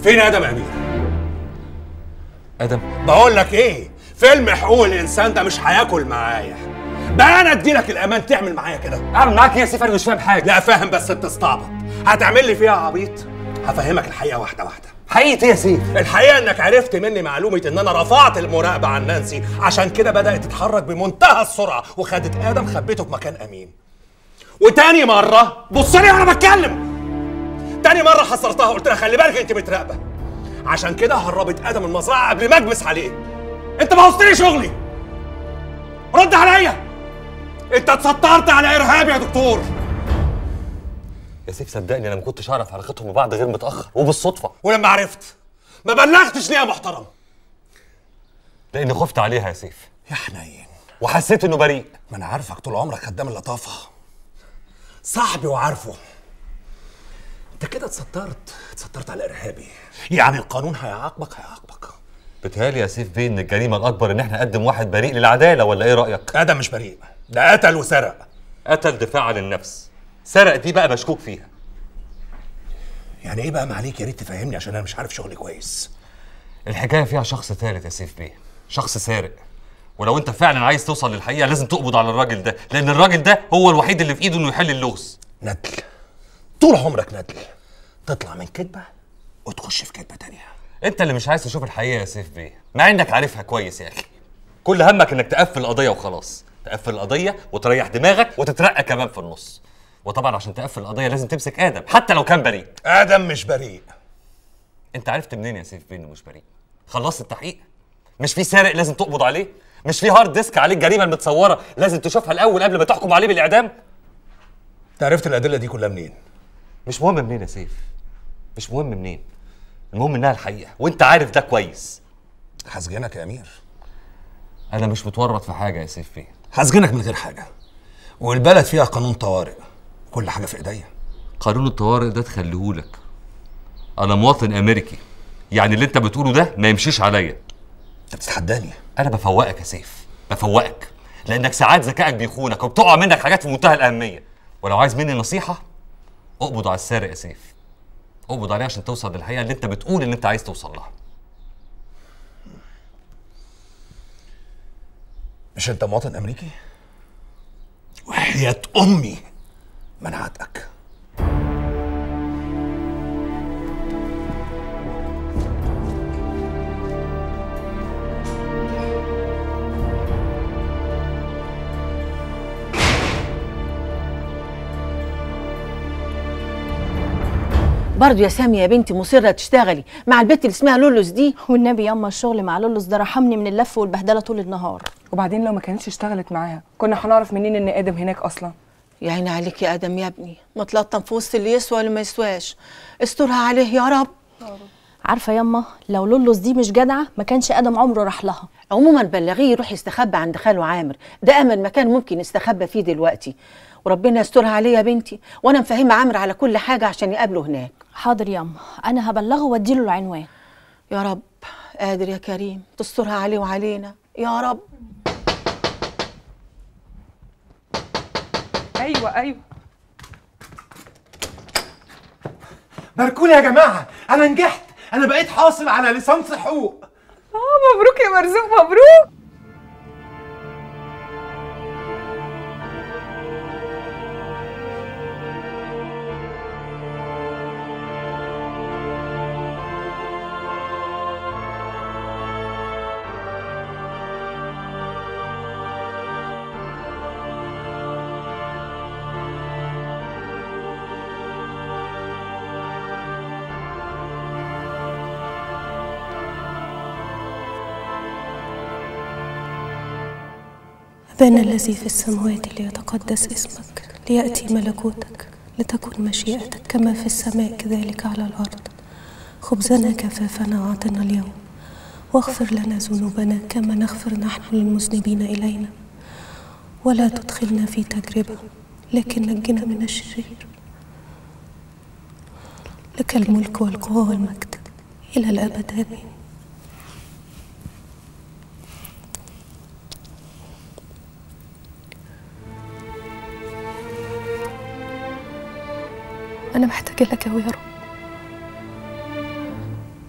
فين ادم امير ادم بقول لك ايه فيلم حقوق الانسان ده مش هياكل معايا بقى انا اديلك الامان تعمل معايا كده اعمل معاك ايه يا سيف انا مش فاهم حاجه لا فاهم بس بتستعبط هتعمل لي فيها عبيط هفهمك الحقيقه واحده واحده حقيقه ايه يا سيف الحقيقه انك عرفت مني معلومه ان انا رفعت المراقبه عن نانسي عشان كده بدات تتحرك بمنتهى السرعه وخدت ادم خبيته في مكان امين وتاني مره بص لي وانا بتكلم تاني مره حصرتها قلت لها خلي بالك انت متراقبه عشان كده هربت ادم المزرعه قبل ما اكبس عليه انت بوظت لي شغلي رد عليا انت اتسترت على ارهاب يا دكتور يا سيف صدقني انا ما كنتش اعرف علاقتهم ببعض غير متاخر وبالصدفه ولما عرفت ما بلغتش ليه يا محترم لاني خفت عليها يا سيف يا حنين وحسيت انه بريء ما انا عارفك طول عمرك خدام اللطافه صاحبي وعارفه انت كده اتسترت اتسترت على ارهابي يعني القانون هيعاقبك هيعاقبك بتهيألي يا سيف بيه ان الجريمه الاكبر ان احنا نقدم واحد بريء للعداله ولا ايه رايك ادم مش بريء ده قتل وسرق قتل دفاع عن النفس سرق دي بقى مشكوك فيها يعني ايه بقى معليك يا ريت تفهمني عشان انا مش عارف شغلي كويس الحكايه فيها شخص ثالث يا سيف بيه شخص سارق ولو انت فعلا عايز توصل للحقيقه لازم تقبض على الراجل ده لان الراجل ده هو الوحيد اللي في ايده انه يحل اللغز ندل طول عمرك ندل تطلع من كدبه وتخش في كدبه تانية انت اللي مش عايز تشوف الحقيقه يا سيف بيه مع انك عارفها كويس يا اخي كل همك انك تقفل القضيه وخلاص تقفل القضيه وتريح دماغك وتترقى كمان في النص وطبعا عشان تقفل القضيه لازم تمسك ادم حتى لو كان بريء ادم مش بريء انت عرفت منين يا سيف بيه انه مش بريء خلصت التحقيق مش في سارق لازم تقبض عليه مش في هارد ديسك عليه الجريمه المتصوره لازم تشوفها الاول قبل ما تحكم عليه بالاعدام انت عرفت الادله دي كلها منين مش مهم منين يا سيف مش مهم منين المهم انها الحقيقه وانت عارف ده كويس هسجنك يا امير انا مش متورط في حاجه يا سيف بيه هسجنك من غير حاجه والبلد فيها قانون طوارئ كل حاجه في ايديا قانون الطوارئ ده تخليهولك انا مواطن امريكي يعني اللي انت بتقوله ده ما يمشيش عليا انت بتتحداني انا بفوقك يا سيف بفوقك لانك ساعات ذكائك بيخونك وبتقع منك حاجات في منتهى الاهميه ولو عايز مني نصيحه اقبض على السارق يا سيف اقبض عليه عشان توصل للحقيقه اللي انت بتقول ان انت عايز توصل لها مش انت مواطن امريكي وحياة امي منعتك برضه يا سامي يا بنتي مصرة تشتغلي مع البت اللي اسمها لولوس دي والنبي ياما الشغل مع لولوس ده رحمني من اللف والبهدله طول النهار وبعدين لو ما كانتش اشتغلت معاها كنا هنعرف منين ان ادم هناك اصلا يا عيني عليك يا ادم يا ابني متلطم في وسط اللي يسوى واللي ما يسواش استرها عليه يا رب عارفه ياما لو لولوس دي مش جدعه ما كانش ادم عمره راح لها عموما بلغيه يروح يستخبى عند خاله عامر ده امن مكان ممكن يستخبى فيه دلوقتي وربنا يسترها عليه يا بنتي وانا مفهمه عامر على كل حاجه عشان يقابله هناك حاضر ياما انا هبلغه واديله العنوان يا رب قادر يا كريم تسترها عليه وعلينا يا رب ايوه ايوه باركوا لي يا جماعه انا نجحت انا بقيت حاصل على ليسانس حقوق اه مبروك يا مرزوق مبروك أبانا الذي في السماوات ليتقدس اسمك ليأتي ملكوتك لتكن مشيئتك كما في السماء كذلك على الأرض خبزنا كفافنا أعطنا اليوم واغفر لنا ذنوبنا كما نغفر نحن للمذنبين إلينا ولا تدخلنا في تجربة لكن نجنا من الشرير لك الملك والقوة والمجد إلى الأبد آمين أنا محتاجة لك أوي يا رب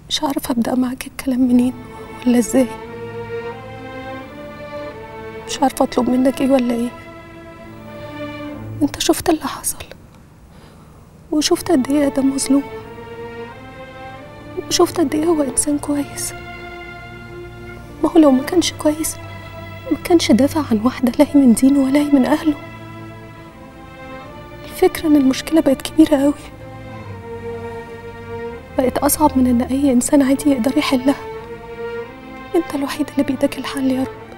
مش عارفة أبدأ معاك الكلام منين ولا إزاي مش عارفة أطلب منك إيه ولا إيه أنت شفت اللي حصل وشفت قد إيه آدم مظلوم وشفت قد إيه هو إنسان كويس ما هو لو ما كانش كويس ما كانش دافع عن واحدة لا هي من دينه ولا هي من أهله الفكرة إن المشكلة بقت كبيرة قوي بقت أصعب من إن أي إنسان عادي يقدر يحلها أنت الوحيد اللي بإيدك الحل يا رب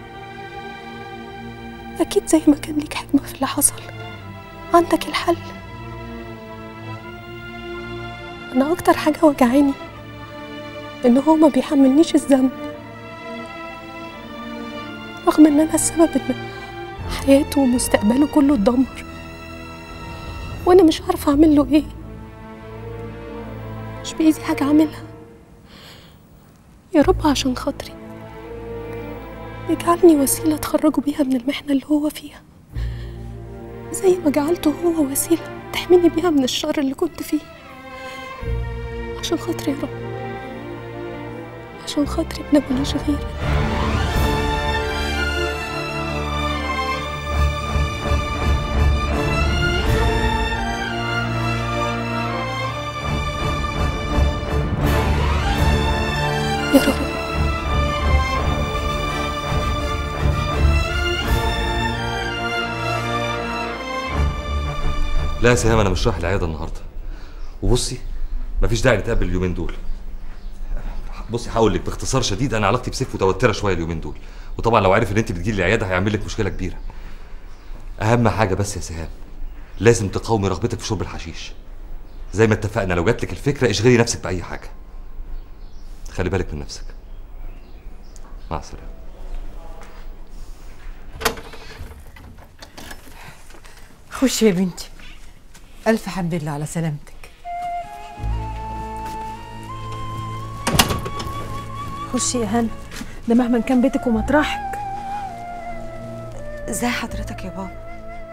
أكيد زي ما كان ليك حكمة في اللي حصل عندك الحل أنا أكتر حاجة وجعاني إن هو ما بيحملنيش الذنب رغم إن أنا السبب إن حياته ومستقبله كله اتدمر وأنا مش عارفة أعمل له إيه مش بإيدي حاجة أعملها يا رب عشان خاطري اجعلني وسيلة تخرجوا بيها من المحنة اللي هو فيها زي ما جعلته هو وسيلة تحميني بيها من الشر اللي كنت فيه عشان خاطري يا رب عشان خاطري أنا ماليش غيرك يا رب لا يا سهام انا مش رايح العياده النهارده وبصي مفيش داعي نتقابل اليومين دول بصي هقول لك باختصار شديد انا علاقتي بسيف متوتره شويه اليومين دول وطبعا لو عرف ان انت بتجيلي العياده هيعمل لك مشكله كبيره اهم حاجه بس يا سهام لازم تقاومي رغبتك في شرب الحشيش زي ما اتفقنا لو جات لك الفكره اشغلي نفسك باي حاجه خلي بالك من نفسك مع السلامه خش يا بنتي ألف حمد لله على سلامتك خشي يا هنا ده مهما كان بيتك ومطرحك ازاي حضرتك يا بابا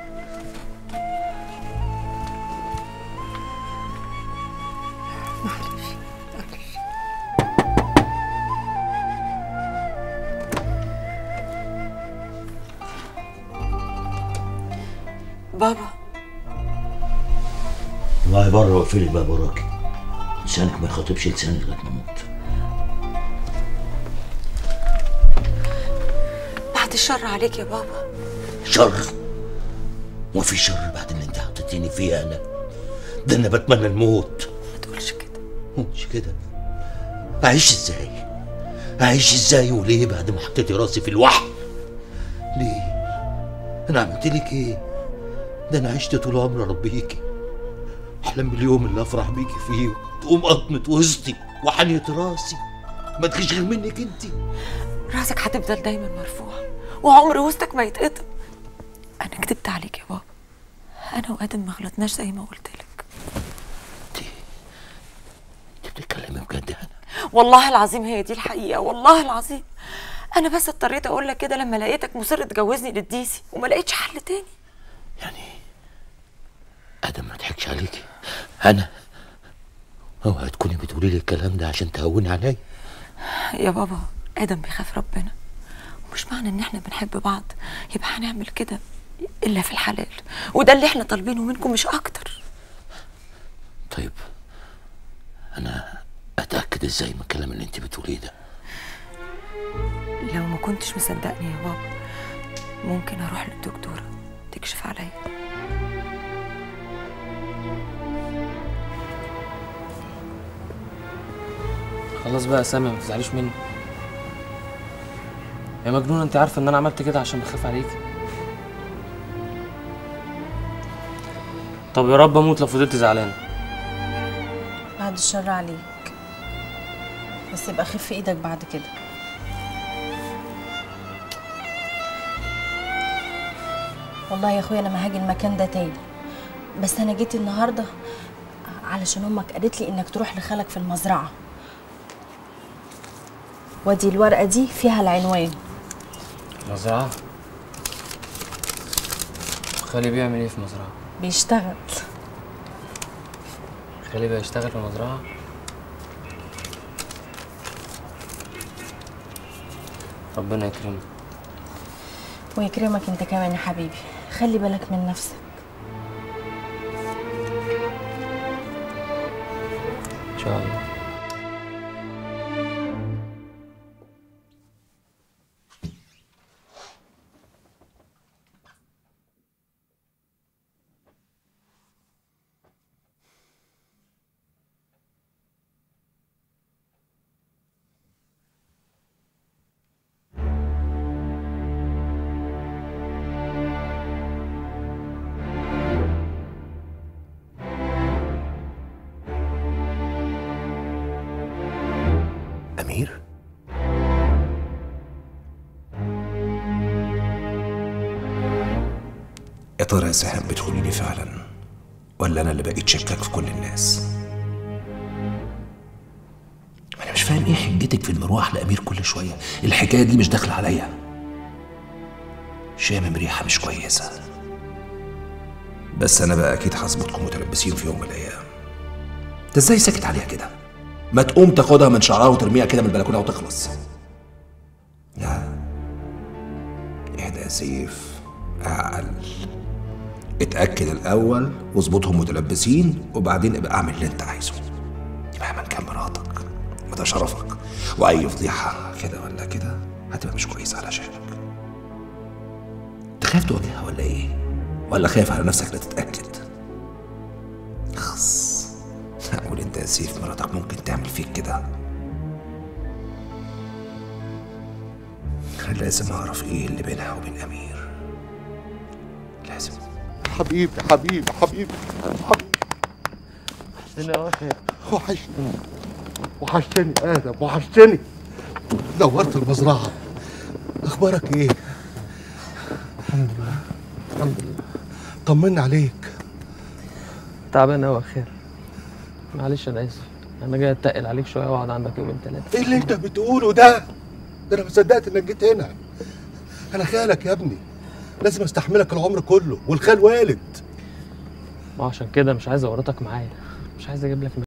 بابا والله بره واقفل الباب وراكي لسانك ما يخاطبش لساني لغايه ما اموت بعد الشر عليك يا بابا شر وفي شر بعد اللي انت حطيتيني فيه انا ده انا بتمنى الموت ما تقولش كده مش كده اعيش ازاي اعيش ازاي وليه بعد ما حطيتي راسي في الوحل ليه انا عملت لك ايه ده انا عشت طول عمري اربيكي احلم باليوم اللي افرح بيكي فيه تقوم قطمة وسطي وحنية راسي ما تخيش غير منك انت راسك هتفضل دايما مرفوع وعمر وسطك ما يتقطم انا كدبت عليك يا بابا انا وادم ما غلطناش زي ما قلت لك انت بتتكلمي بجد انا والله العظيم هي دي الحقيقه والله العظيم انا بس اضطريت اقول لك كده لما لقيتك مصر تجوزني للديسي وما لقيتش حل تاني ادم ما ضحكش عليكي انا اوعى تكوني بتقولي لي الكلام ده عشان تهوني عليا يا بابا ادم بيخاف ربنا ومش معنى ان احنا بنحب بعض يبقى هنعمل كده الا في الحلال وده اللي احنا طالبينه منكم مش اكتر طيب انا اتاكد ازاي من الكلام اللي انت بتقوليه ده لو ما كنتش مصدقني يا بابا ممكن اروح للدكتوره تكشف عليا خلاص بقى يا سامي ما تزعليش مني يا مجنون انت عارفه ان انا عملت كده عشان بخاف عليكي طب يا رب اموت لو فضلت زعلانه بعد الشر عليك بس يبقى خف ايدك بعد كده والله يا اخويا انا ما هاجي المكان ده تاني بس انا جيت النهارده علشان امك قالت لي انك تروح لخالك في المزرعه ودي الورقه دي فيها العنوان مزرعه خالي بيعمل ايه في مزرعه بيشتغل خالي بقى يشتغل في مزرعه ربنا يكرمك ويكرمك انت كمان يا حبيبي خلي بالك من نفسك ان شاء الله أمير؟ يا ترى يا سهام بتقولي لي فعلا ولا أنا اللي بقيت شكاك في كل الناس؟ أنا مش فاهم إيه حجتك في المروح لأمير كل شوية الحكاية دي مش داخلة عليا شامم ريحة مش كويسة بس أنا بقى أكيد هظبطكم متلبسين في يوم من الأيام أنت إزاي ساكت عليها كده؟ ما تقوم تاخدها من شعرها وترميها كده من البلكونه وتخلص لا اهدى يا سيف اعقل اتاكد الاول واظبطهم متلبسين وبعدين ابقى اعمل اللي انت عايزه مهما كان مراتك وده شرفك واي فضيحه كده ولا كده هتبقى مش كويسه علشانك تخاف تواجهها ولا ايه ولا خايف على نفسك لا تتاكد خص معقول انت يا سيف مراتك ممكن تعمل فيك كده لازم اعرف ايه اللي بينها وبين امير لازم حبيبي حبيبي حبيبي حبيبي وحشتني يا اخي وحشني وحشتني ادم وحشتني نورت المزرعه اخبارك ايه الحمد لله الحمد لله طمنا عليك تعبان قوي يا خير معلش انا اسف انا جاي اتقل عليك شويه واقعد عندك يومين ثلاثه ايه اللي انت بتقوله ده ده انا ما صدقت انك جيت هنا انا خالك يا ابني لازم استحملك العمر كله والخال والد ما عشان كده مش عايز اورطك معايا مش عايز اجيب لك